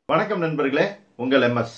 வணக்கம் நண்பர்களே உங்கள் எம்எஸ்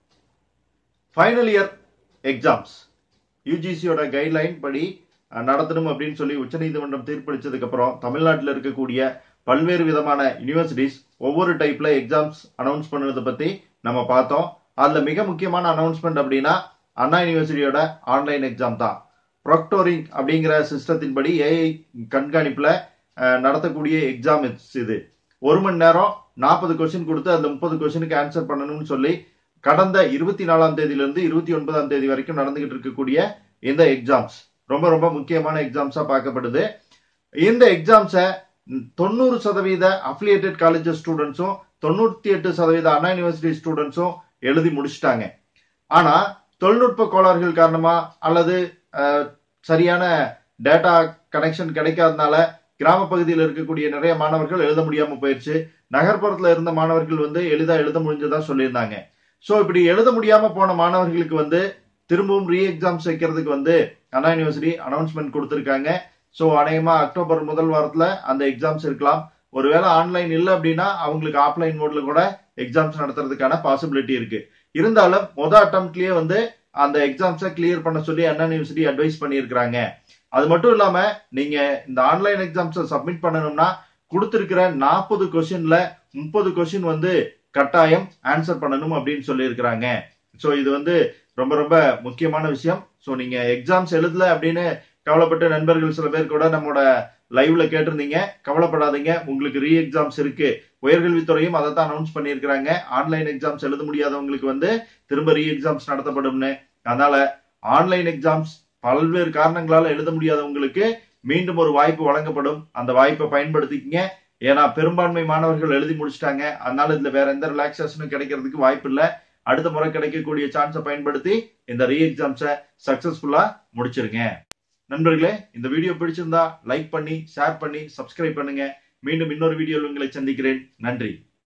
ஃபைனல் இயர் எக்ஸாம்ஸ் யூஜிசியோட கைட்லைன் படி அஹ், நடத்தணும் அப்படின்னு சொல்லி உச்சநீதிமன்றம் தீர்ப்பளிச்சதுக்கு அப்புறம் தமிழ்நாட்டில் இருக்கக்கூடிய பல்வேறு விதமான யூனிவர்சிட்டிஸ் ஒவ்வொரு டைப்ல எக்ஸாம்ஸ் அனௌன்ஸ் பண்ணதை பத்தி நம்ம பார்த்தோம் அதுல மிக முக்கியமான அனௌன்ஸ்மெண்ட் அப்படின்னா அண்ணா யூனிவர்சிட்டியோட ஆன்லைன் எக்ஸாம் தான் ப்ரொக்டோரிங் அப்படிங்கிற சிஸ்டத்தின்படி ஏஐ கண்காணிப்புல அஹ், நடத்தக்கூடிய எக்ஸாம் இது ஒரு மணி நேரம் நாற்பது கொஸ்டின் கொடுத்து அதுல முப்பது கொஸ்டினுக்கு ஆன்சர் பண்ணணும்னு சொல்லி கடந்த இருபத்தி நாலாம் தேதியிலிருந்து இருபத்தி ஒன்பதாம் தேதி வரைக்கும் நடந்துகிட்டு இருக்கக்கூடிய இந்த எக்ஸாம்ஸ் ரொம்ப ரொம்ப முக்கியமான எக்ஸாம்ஸா பார்க்கப்படுது இந்த எக்ஸாம்ஸை தொண்ணூறு சதவீத அஃபிலியேட்டட் காலேஜ் ஸ்டூடெண்ட்ஸும் தொண்ணூத்தி எட்டு சதவீத அண்ணா யூனிவர்சிட்டி ஸ்டூடெண்ட்ஸும் எழுதி முடிச்சிட்டாங்க ஆனா தொழில்நுட்ப கோளாறுகள் காரணமா அல்லது அஹ், சரியான டேட்டா கனெக்ஷன் கிடைக்காதனால கிராம பகுதியில் இருக்கக்கூடிய நிறைய மாணவர்கள் எழுத முடியாம போயிடுச்சு நகர்ப்புறத்துல இருந்த மாணவர்கள் வந்து எளிதா எழுத முடிஞ்சதா சொல்லியிருந்தாங்க சோ இப்படி எழுத முடியாம போன மாணவர்களுக்கு வந்து திரும்பவும் ரீ எக்ஸாம்ஸ் வைக்கிறதுக்கு வந்து அண்ணா யூனிவர்சிட்டி அனௌன்ஸ்மெண்ட் கொடுத்திருக்காங்க சோ அநேகமா அக்டோபர் முதல் வாரத்துல அந்த எக்ஸாம்ஸ் இருக்கலாம் ஒருவேளை ஆன்லைன் இல்ல அப்படின்னா அவங்களுக்கு ஆஃப்லைன் மோட்ல கூட எக்ஸாம்ஸ் நடத்துறதுக்கான பாசிபிலிட்டி இருக்கு இருந்தாலும் மொத அட்டம்ப்ட்லயே வந்து அந்த எக்ஸாம்ஸை கிளியர் பண்ண சொல்லி அண்ணா யூனிவர்சிட்டி அட்வைஸ் பண்ணியிருக்கிறாங்க அது மட்டும் இல்லாம நீங்க இந்த ஆன்லைன் எக்ஸாம்ஸை சப்மிட் பண்ணணும்னா கொடுத்திருக்கிற நாற்பது கொஸ்டின்ல முப்பது கொஸ்டின் வந்து கட்டாயம் ஆன்சர் பண்ணணும் அப்படின்னு சொல்லியிருக்கிறாங்க ஸோ இது வந்து ரொம்ப ரொம்ப முக்கியமான விஷயம் ஸோ நீங்க எக்ஸாம்ஸ் எழுதல அப்படின்னு கவலைப்பட்ட நண்பர்கள் சில பேர் கூட நம்மளோட லைவ்ல கேட்டிருந்தீங்க கவலைப்படாதீங்க உங்களுக்கு ரீ எக்ஸாம்ஸ் இருக்கு உயர்கல்வித்துறையும் அதை தான் அனௌன்ஸ் பண்ணியிருக்கிறாங்க ஆன்லைன் எக்ஸாம்ஸ் எழுத முடியாதவங்களுக்கு வந்து திரும்ப ரீ எக்ஸாம்ஸ் நடத்தப்படும்னு அதனால ஆன்லைன் எக்ஸாம்ஸ் பல்வேறு காரணங்களால எழுத முடியாதவங்களுக்கு மீண்டும் ஒரு வாய்ப்பு வழங்கப்படும் அந்த வாய்ப்பை பயன்படுத்திக்கங்க ஏன்னா பெரும்பான்மை மாணவர்கள் எழுதி முடிச்சிட்டாங்க அதனால இதுல வேற எந்த ரிலாக்ஸேஷனும் கிடைக்கிறதுக்கு வாய்ப்பு இல்ல அடுத்த முறை கிடைக்கக்கூடிய சான்ஸை பயன்படுத்தி இந்த ரீ எக்ஸாம்ஸை சக்சஸ்ஃபுல்லா முடிச்சிருங்க நண்பர்களே இந்த வீடியோ பிடிச்சிருந்தா லைக் பண்ணி ஷேர் பண்ணி சப்ஸ்கிரைப் பண்ணுங்க மீண்டும் இன்னொரு வீடியோவில் உங்களை சந்திக்கிறேன் நன்றி